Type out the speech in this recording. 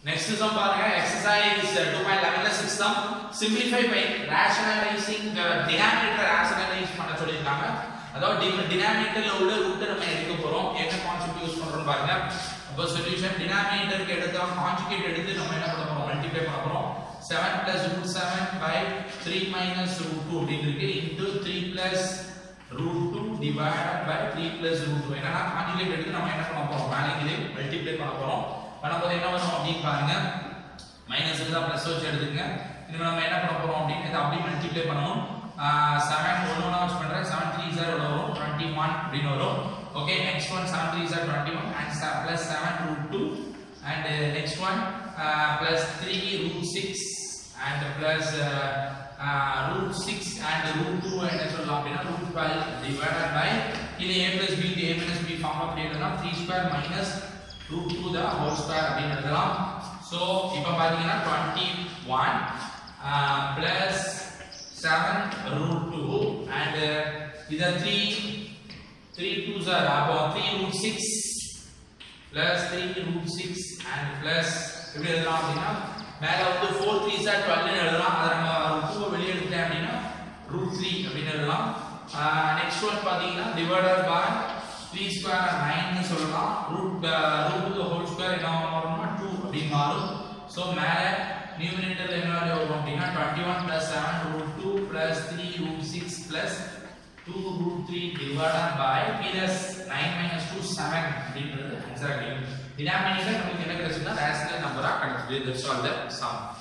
next sum பாருங்க exercise 2.11ல 6 sum simplify by rationalising the denominator rationalise பண்ண சொல்லிருக்காங்க அதாவது டினாமினேட்டர்ல உள்ள ரூட் நம்ம எடுக்க போறோம் என்ன கான்செப்ட் யூஸ் பண்றோம் பாருங்க அப்போ சொல்யூஷன் டினாமினேட்டருக்கு எடுத்தா கான்ஜுகேட் எடுத்து நம்ம என்ன பண்ண போறோம் மல்டிப்ளை பண்ண போறோம் 7 plus root 7 by 3 minus root 2 அப்படின்னு இருக்கு into 3 plus root 2 divided by 3 plus root 2 என்னன்னா கான்ஜுகேட் எடுத்து நம்ம என்ன பண்ண போறோம் மேலே இது மல்டிப்ளை பண்ண போறோம் பண்ணும்போது என்ன வரும் அப்படின்னு பாருங்க மைனஸ் இருந்தா பிளஸ் வச்சு எடுத்துங்க இது நம்ம என்ன பண்ண போறோம் அப்படின்னு இதை அப்படியே மல்டிப்ளை பண்ணணும் செவன் ஒன்று ஒன்றா வச்சு பண்ணுறேன் செவன் த்ரீ சார் எவ்வளோ வரும் டுவெண்ட்டி ஒன் அப்படின்னு வரும் okay next one seven three sir twenty one and plus seven root two and next one plus three root six and plus root six and root two என்ன சொல்லலாம் அப்படின்னா root twelve divided by இது A plus B A minus B form அப்படி எழுதலாம் three square minus root two the whole square அப்படின்னு எழுதலாம் so இப்போ பார்த்தீங்கன்னா twenty one plus seven root two and இதை த்ரீ த்ரீ டூ சார் அப்போ three root six plus three root six and plus எப்படி எழுதலாம் அப்படின்னா மேலே வந்து ஃபோர் த்ரீ சார் டுவெல்னு எழுதலாம் அதை நம்ம ரூட் டூவை வெளியே எடுத்துட்டேன் அப்படின்னா ரூட் த்ரீ அப்படின்னு எழுதலாம் நெக்ஸ்ட் ஒன் பார்த்தீங்கன்னா டிவைடட் பை த்ரீ ஸ்கொயர் நைன்னு சொல்லலாம் root root two whole square என்ன வரும்னா டூ அப்படின்னு மாறும் ஸோ மேலே நியூமினேட்டர்ல என்ன வேல்யூ வரும் அப்படின்னா twenty one plus seven root two plus three root six plus two root three divided by plus nine minus two seven அப்படின்றது ஆன்சர் கிடைக்கும் டினாமினேட்டர் நமக்கு என்ன கிடைச்சதுன்னா ரேஷனல் நம்பரா கிடைச்சது தட்ஸ் ஆல் த சம்